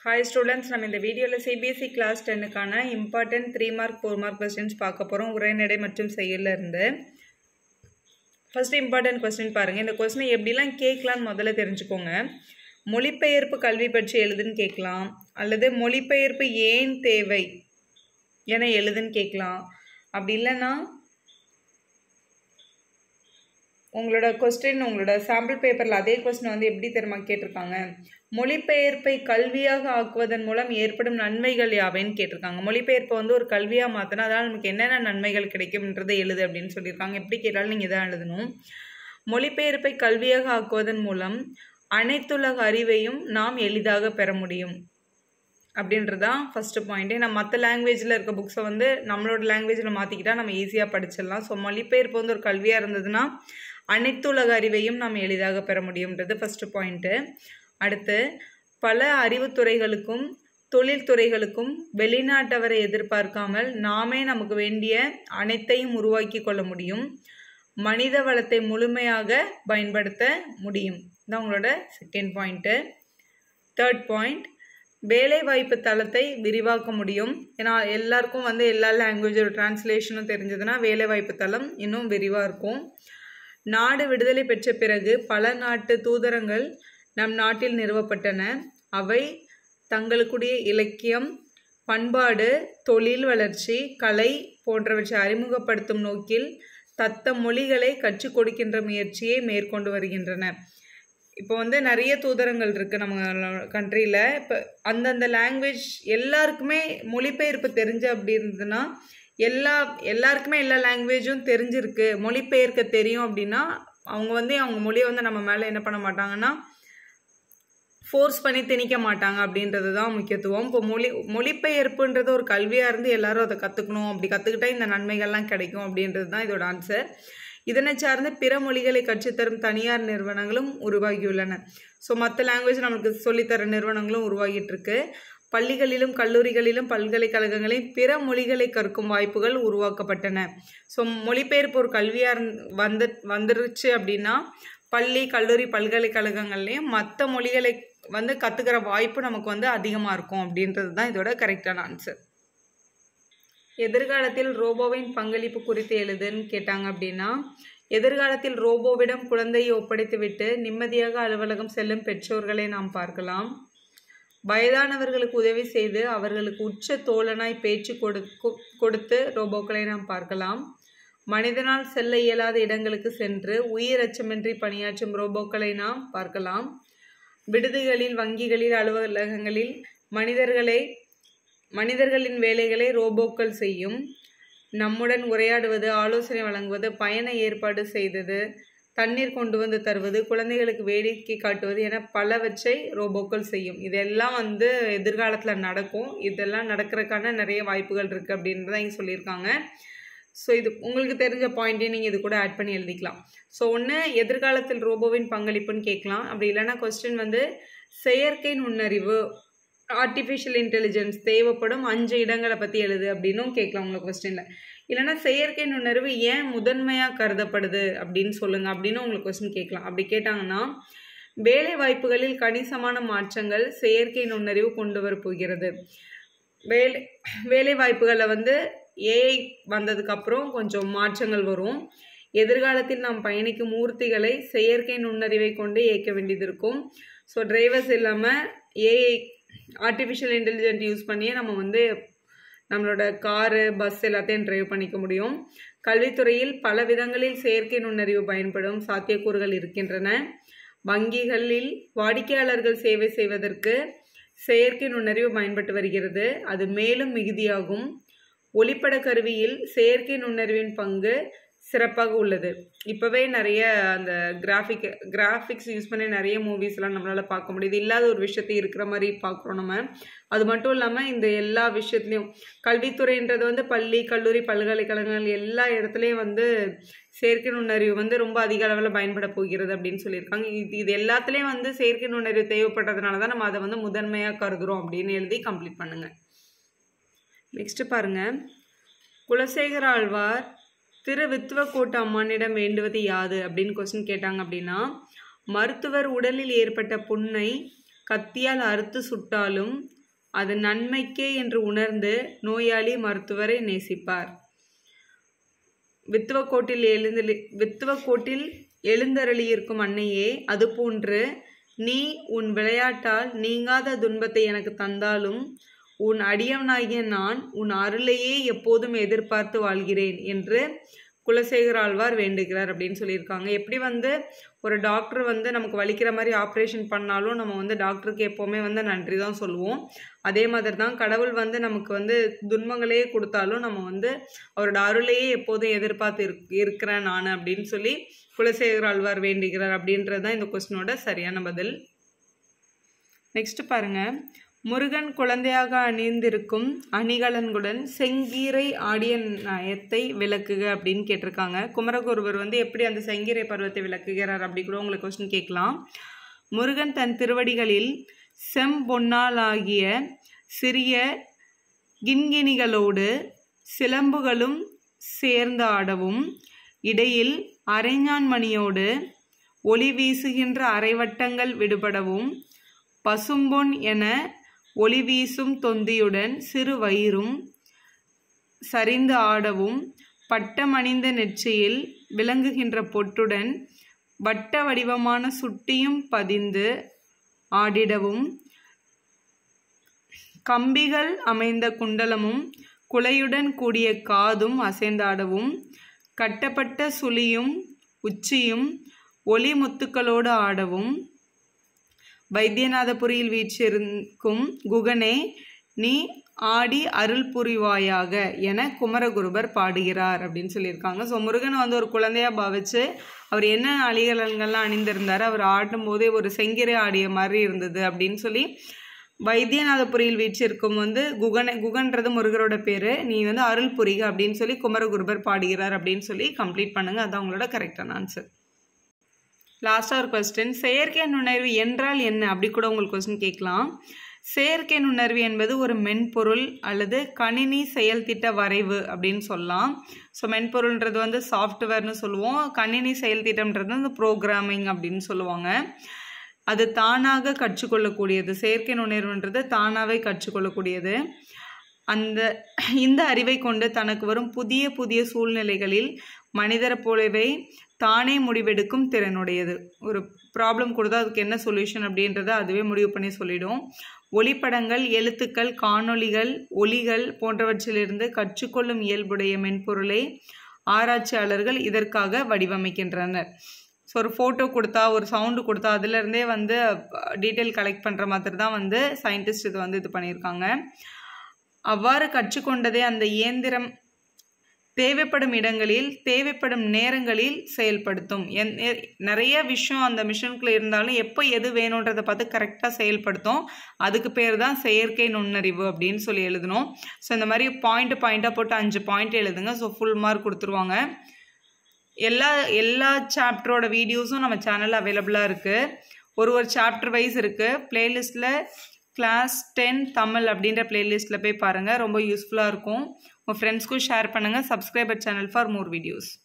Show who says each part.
Speaker 1: hi students நம்ம இந்த வீடியோவில் சிபிஎஸ்சி கிளாஸ் டென்னுக்கான important three mark four mark questions பார்க்க போகிறோம் உரைநடை மற்றும் செயலில் இருந்து ஃபர்ஸ்ட் இம்பார்ட்டன்ட் கொஸ்டின் பாருங்கள் இந்த கொஸ்டினை எப்படிலாம் கேட்கலான்னு முதல்ல தெரிஞ்சுக்கோங்க மொழிபெயர்ப்பு கல்வி பற்றி எழுதுன்னு கேட்கலாம் அல்லது மொழிபெயர்ப்பு ஏன் தேவை என எழுதுன்னு கேட்கலாம் அப்படி இல்லைன்னா உங்களோட கொஸ்டின் உங்களோட சாம்பிள் பேப்பரில் அதே கொஸ்டின் வந்து எப்படி தெரியுமா கேட்டிருக்காங்க மொழிபெயர்ப்பை கல்வியாக ஆக்குவதன் மூலம் ஏற்படும் நன்மைகள் யாவைன்னு கேட்டிருக்காங்க மொழிபெயர்ப்பை வந்து ஒரு கல்வியாக மாற்றினா அதனால் நமக்கு என்னென்ன நன்மைகள் கிடைக்கும்ன்றதை எழுது அப்படின்னு சொல்லியிருக்காங்க எப்படி கேட்டாலும் நீங்கள் இதான் எழுதணும் மொழிபெயர்ப்பை கல்வியாக ஆக்குவதன் மூலம் அனைத்துலக அறிவையும் நாம் எளிதாக பெற முடியும் அப்படின்றதான் ஃபஸ்ட்டு பாயிண்ட்டு நம்ம மற்ற லாங்குவேஜில் இருக்க புக்ஸை வந்து நம்மளோட லாங்குவேஜில் மாற்றிக்கிட்டால் நம்ம ஈஸியாக படிச்சிடலாம் ஸோ மொழிபெயர்ப்பு வந்து ஒரு கல்வியாக இருந்ததுன்னா அனைத்துலக அறிவையும் நாம் எளிதாக பெற முடியுன்றது ஃபஸ்ட்டு பாயிண்ட்டு அடுத்து பல அறிவுத்துறைகளுக்கும் தொழில்துறைகளுக்கும் வெளிநாட்டவரை எதிர்பார்க்காமல் நாமே நமக்கு வேண்டிய அனைத்தையும் உருவாக்கி கொள்ள முடியும் மனித வளத்தை முழுமையாக பயன்படுத்த முடியும் இதான் உங்களோட செகண்ட் பாயிண்ட்டு தேர்ட் பாயிண்ட் வேலைவாய்ப்பு தளத்தை விரிவாக்க முடியும் ஏன்னா எல்லாருக்கும் வந்து எல்லா லாங்குவேஜோட டிரான்ஸ்லேஷனும் தெரிஞ்சதுன்னா வேலைவாய்ப்பு தளம் இன்னும் விரிவாக இருக்கும் நாடு விடுதலை பெற்ற பிறகு பல நாட்டு தூதரங்கள் நம் நாட்டில் நிறுவப்பட்டன அவை தங்களுக்குடைய இலக்கியம் பண்பாடு தொழில் வளர்ச்சி கலை போன்றவற்றை அறிமுகப்படுத்தும் நோக்கில் தத்த மொழிகளை கற்றுக் கொடுக்கின்ற முயற்சியை மேற்கொண்டு வருகின்றன இப்போ வந்து நிறைய தூதரங்கள் இருக்குது நம்ம கண்ட்ரியில் இப்போ அந்தந்த லாங்குவேஜ் எல்லாருக்குமே மொழிபெயர்ப்பு தெரிஞ்ச அப்படி இருந்ததுன்னா எல்லா எல்லாருக்குமே எல்லா லாங்குவேஜும் தெரிஞ்சிருக்கு மொழிபெயர்க்க தெரியும் அப்படின்னா அவங்க வந்து அவங்க மொழியை வந்து நம்ம மேலே என்ன பண்ண மாட்டாங்கன்னா ஃபோர்ஸ் பண்ணி திணிக்க மாட்டாங்க அப்படின்றது தான் முக்கியத்துவம் இப்போ மொழி மொழிபெயர்ப்புன்றது ஒரு கல்வியாக இருந்து எல்லாரும் அதை கற்றுக்கணும் அப்படி கற்றுக்கிட்டா இந்த நன்மைகள்லாம் கிடைக்கும் அப்படின்றது தான் இதோட ஆன்சர் இதனை சார்ந்து பிற மொழிகளை கற்றுத்தரும் தனியார் நிறுவனங்களும் உருவாகியுள்ளன ஸோ மற்ற லாங்குவேஜ் நமக்கு சொல்லித்தர நிறுவனங்களும் உருவாகிட்டு இருக்கு பள்ளிகளிலும் கல்லூரிகளிலும் பல்கலைக்கழகங்களிலும் பிற மொழிகளை கற்கும் வாய்ப்புகள் உருவாக்கப்பட்டன ஸோ மொழிபெயர்ப்பு ஒரு கல்வியாக வந்து வந்துருச்சு அப்படின்னா பள்ளி கல்லூரி பல்கலைக்கழகங்கள்லேயும் மற்ற மொழிகளை வந்து கற்றுக்கிற வாய்ப்பு நமக்கு வந்து அதிகமாக இருக்கும் அப்படின்றது தான் இதோட கரெக்டான ஆன்சர் எதிர்காலத்தில் ரோபோவின் பங்களிப்பு குறித்து எழுதுன்னு கேட்டாங்க அப்படின்னா எதிர்காலத்தில் ரோபோவிடம் குழந்தையை ஒப்படைத்துவிட்டு நிம்மதியாக அலுவலகம் செல்லும் பெற்றோர்களை நாம் பார்க்கலாம் வயதானவர்களுக்கு உதவி செய்து அவர்களுக்கு உச்ச தோழனாய் பேச்சு கொடுக்கு கொடுத்து ரோபோக்களை நாம் பார்க்கலாம் மனிதனால் செல்ல இயலாத இடங்களுக்கு சென்று உயிர் அச்சமின்றி பணியாற்றும் ரோபோக்களை நாம் பார்க்கலாம் விடுதிகளில் வங்கிகளில் அலுவலகங்களில் மனிதர்களை மனிதர்களின் வேலைகளை ரோபோக்கள் செய்யும் நம்முடன் உரையாடுவது ஆலோசனை வழங்குவது பயண ஏற்பாடு செய்தது தண்ணீர் கொண்டு வந்து தருவது குழந்தைகளுக்கு வேடிக்கை காட்டுவது என பலவற்றை ரோபோக்கள் செய்யும் இதெல்லாம் வந்து எதிர்காலத்தில் நடக்கும் இதெல்லாம் நடக்கிறதுக்கான நிறைய வாய்ப்புகள் இருக்குது அப்படின்றத இங்கே சொல்லியிருக்காங்க ஸோ இது உங்களுக்கு தெரிஞ்ச பாயிண்ட்டையும் நீங்கள் இது கூட ஆட் பண்ணி எழுதிக்கலாம் ஸோ ஒன்று எதிர்காலத்தில் ரோபோவின் பங்களிப்புன்னு கேட்கலாம் அப்படி இல்லைன்னா கொஸ்டின் வந்து செயற்கை நுண்ணறிவு ஆர்டிஃபிஷியல் இன்டெலிஜென்ஸ் தேவைப்படும் அஞ்சு இடங்களை பற்றி எழுது அப்படின்னும் கேட்கலாம் உங்களுக்கு கொஸ்டினில் இல்லைனா செயற்கை நுண்ணறிவு ஏன் முதன்மையாக கருதப்படுது அப்படின்னு சொல்லுங்கள் அப்படின்னு உங்களுக்கு கொஸ்டின் கேட்கலாம் அப்படி கேட்டாங்கன்னா வேலை வாய்ப்புகளில் கணிசமான மாற்றங்கள் செயற்கை நுண்ணறிவு கொண்டு வரப்போகிறது வேலை வேலை வாய்ப்புகளில் வந்து ஏஐ வந்ததுக்கப்புறம் கொஞ்சம் மாற்றங்கள் வரும் எதிர்காலத்தில் நாம் பயணிக்கும் மூர்த்திகளை செயற்கை நுண்ணறிவை கொண்டு இயக்க வேண்டியது இருக்கும் ஸோ டிரைவர்ஸ் இல்லாமல் ஏஐ ஆர்டிஃபிஷியல் இன்டெலிஜென்ட் யூஸ் பண்ணியே நம்ம வந்து நம்மளோட காரு பஸ் எல்லாத்தையும் டிரைவ் பண்ணிக்க முடியும் கல்வித்துறையில் பல விதங்களில் செயற்கை நுண்ணறிவு பயன்படும் சாத்தியக்கூறுகள் இருக்கின்றன வங்கிகளில் வாடிக்கையாளர்கள் சேவை செய்வதற்கு செயற்கை நுண்ணறிவு பயன்பட்டு வருகிறது அது மேலும் மிகுதியாகும் ஒளிப்பட கருவியில் செயற்கை நுண்ணறிவின் பங்கு சிறப்பாக உள்ளது இப்போவே நிறைய அந்த கிராஃபிக் கிராஃபிக்ஸ் யூஸ் பண்ணி நிறைய மூவிஸ்லாம் நம்மளால் பார்க்க முடியுது இல்லாத ஒரு விஷயத்தை இருக்கிற மாதிரி பார்க்குறோம் நம்ம அது மட்டும் இல்லாமல் இந்த எல்லா விஷயத்துலையும் கல்வித்துறைன்றது வந்து பள்ளி கல்லூரி பல்கலைக்கழகங்கள் எல்லா இடத்துலையும் வந்து செயற்கை நுண்ணறிவு வந்து ரொம்ப அதிக அளவில் பயன்பட போகிறது அப்படின்னு சொல்லியிருக்காங்க இது இது எல்லாத்துலேயும் வந்து செயற்கை நுண்ணறிவு தேவைப்படுறதுனால தான் நம்ம அதை வந்து முதன்மையாக கருதுகிறோம் அப்படின்னு எழுதி கம்ப்ளீட் பண்ணுங்கள் நெக்ஸ்ட்டு பாருங்கள் குலசேகர ஆழ்வார் திரு வித்துவக்கோட்டு அம்மானிடம் வேண்டுவது யாது அப்படின்னு கொஸ்டின் கேட்டாங்க அப்படின்னா மருத்துவர் உடலில் ஏற்பட்ட புண்ணை கத்தியால் அறுத்து சுட்டாலும் அது நன்மைக்கே என்று உணர்ந்து நோயாளி மருத்துவரை நேசிப்பார் வித்துவக்கோட்டில் எழுந்து வித்துவக்கோட்டில் எழுந்தருளியிருக்கும் அன்னையே அதுபோன்று நீ உன் விளையாட்டால் நீங்காத துன்பத்தை எனக்கு தந்தாலும் உன் அடியவனாகிய நான் உன் அருளையே எப்போதும் எதிர்பார்த்து வாழ்கிறேன் என்று குலசேகர ஆழ்வார் வேண்டுகிறார் அப்படின்னு சொல்லியிருக்காங்க எப்படி வந்து ஒரு டாக்டர் வந்து நமக்கு வலிக்கிற மாதிரி ஆப்ரேஷன் பண்ணாலும் நம்ம வந்து டாக்டருக்கு எப்போவுமே வந்து நன்றி தான் சொல்லுவோம் அதே மாதிரி தான் கடவுள் வந்து நமக்கு வந்து துன்பங்களே கொடுத்தாலும் நம்ம வந்து அவரோட அருளையே எப்போதும் எதிர்பார்த்து இருக் இருக்கிறேன் நான் அப்படின்னு சொல்லி குலசேகர ஆழ்வார் வேண்டுகிறார் அப்படின்றது தான் இந்த கொஸ்டினோட சரியான பதில் நெக்ஸ்ட் பாருங்க முருகன் குழந்தையாக அணிந்திருக்கும் அணிகலன்களுடன் செங்கீரை ஆடிய நயத்தை விளக்குக அப்படின்னு கேட்டிருக்காங்க குமரகுருவர் வந்து எப்படி அந்த செங்கீரை பருவத்தை விளக்குகிறார் அப்படி கூட உங்களுக்கு கொஸ்டின் கேட்கலாம் முருகன் தன் திருவடிகளில் செம்பொன்னாலாகிய சிறிய கிண்கிணிகளோடு சிலம்புகளும் சேர்ந்து ஆடவும் இடையில் அரைஞான்மணியோடு ஒளி வீசுகின்ற அரைவட்டங்கள் விடுபடவும் பசும்பொன் என ஒளி வீசும் தொந்தியுடன் சிறு வயிறும் சரிந்து ஆடவும் பட்டமணிந்த நெற்றியில் விளங்குகின்ற பொட்டுடன் வட்ட வடிவமான சுட்டியும் பதிந்து ஆடிடவும் கம்பிகள் அமைந்த குண்டலமும் குலையுடன் கூடிய காதும் அசைந்தாடவும் கட்டப்பட்ட சுழியும் உச்சியும் ஒளி முத்துக்களோடு ஆடவும் வைத்தியநாதபுரியில் வீற்றிருக்கும் குகனே நீ ஆடி அருள் புரிவாயாக என குமரகுருபர் பாடுகிறார் அப்படின்னு சொல்லியிருக்காங்க ஸோ முருகன் வந்து ஒரு குழந்தையா பாவிச்சு அவர் என்ன அணிகலன்கள்லாம் அணிந்திருந்தார் அவர் ஆடும் போதே ஒரு செங்கிரை ஆடிய மாதிரி இருந்தது அப்படின்னு சொல்லி வைத்தியநாதபுரியில் வீற்றிருக்கும் வந்து குகனை குகன்றது முருகரோட பேர் நீ வந்து அருள் புரிக அப்படின்னு சொல்லி குமரகுருபர் பாடுகிறார் அப்படின்னு சொல்லி கம்ப்ளீட் பண்ணுங்க அதான் உங்களோட கரெக்டான ஆன்சர் லாஸ்ட்டாக ஒரு கொஸ்டின் செயற்கை நுண்ணறிவு என்றால் என்ன அப்படி கூட உங்களுக்கு கொஸ்டின் கேட்கலாம் செயற்கை நுண்ணறிவு என்பது ஒரு மென்பொருள் அல்லது கணினி செயல்திட்ட வரைவு அப்படின்னு சொல்லலாம் ஸோ மென்பொருள்ன்றது வந்து சாஃப்ட்வேர்னு சொல்லுவோம் கணினி செயல்திட்டம்ன்றது வந்து ப்ரோக்ராமிங் அப்படின்னு சொல்லுவாங்க அது தானாக கற்றுக்கொள்ளக்கூடியது செயற்கை நுண்ணறிவுன்றது தானாகவே கற்றுக்கொள்ளக்கூடியது அந்த இந்த அறிவை கொண்டு தனக்கு வரும் புதிய புதிய சூழ்நிலைகளில் மனிதரை போலவே தானே முடிவெடுக்கும் திறனுடையது ஒரு ப்ராப்ளம் கொடுத்தா அதுக்கு என்ன சொல்யூஷன் அப்படின்றத அதுவே முடிவு பண்ணி சொல்லிடும் ஒளிப்படங்கள் எழுத்துக்கள் காணொளிகள் ஒலிகள் போன்றவற்றிலிருந்து கற்றுக்கொள்ளும் இயல்புடைய மென்பொருளை ஆராய்ச்சியாளர்கள் இதற்காக வடிவமைக்கின்றனர் ஸோ ஒரு ஃபோட்டோ கொடுத்தா ஒரு சவுண்டு கொடுத்தா அதுலேருந்தே வந்து டீட்டெயில் கலெக்ட் பண்ணுற மாதிரி தான் வந்து சயின்டிஸ்ட் இது வந்து இது பண்ணியிருக்காங்க அவ்வாறு கற்றுக்கொண்டதே அந்த இயந்திரம் தேவைப்படும் இடங்களில் தேவைப்படும் நேரங்களில் செயல்படுத்தும் என் நிறைய விஷயம் அந்த மிஷினுக்குள்ளே இருந்தாலும் எப்போ எது வேணுன்றதை பார்த்து கரெக்டாக செயல்படுத்தும் அதுக்கு பேர் தான் செயற்கை நுண்ணறிவு அப்படின்னு சொல்லி எழுதணும் ஸோ இந்த மாதிரி பாயிண்ட் பாயிண்ட்டாக போட்டு அஞ்சு பாயிண்ட் எழுதுங்க ஸோ ஃபுல் மார்க் கொடுத்துருவாங்க எல்லா எல்லா சாப்டரோட வீடியோஸும் நம்ம சேனலில் அவைலபிளாக இருக்குது ஒரு ஒரு சாப்டர் வைஸ் இருக்குது ப்ளேலிஸ்ட்டில் கிளாஸ் டென் தமிழ் அப்படின்ற பிளேலிஸ்ட்டில் போய் பாருங்கள் ரொம்ப யூஸ்ஃபுல்லாக இருக்கும் உங்கள் ஃப்ரெண்ட்ஸ்க்கும் ஷேர் பண்ணுங்கள் subscriber channel for more videos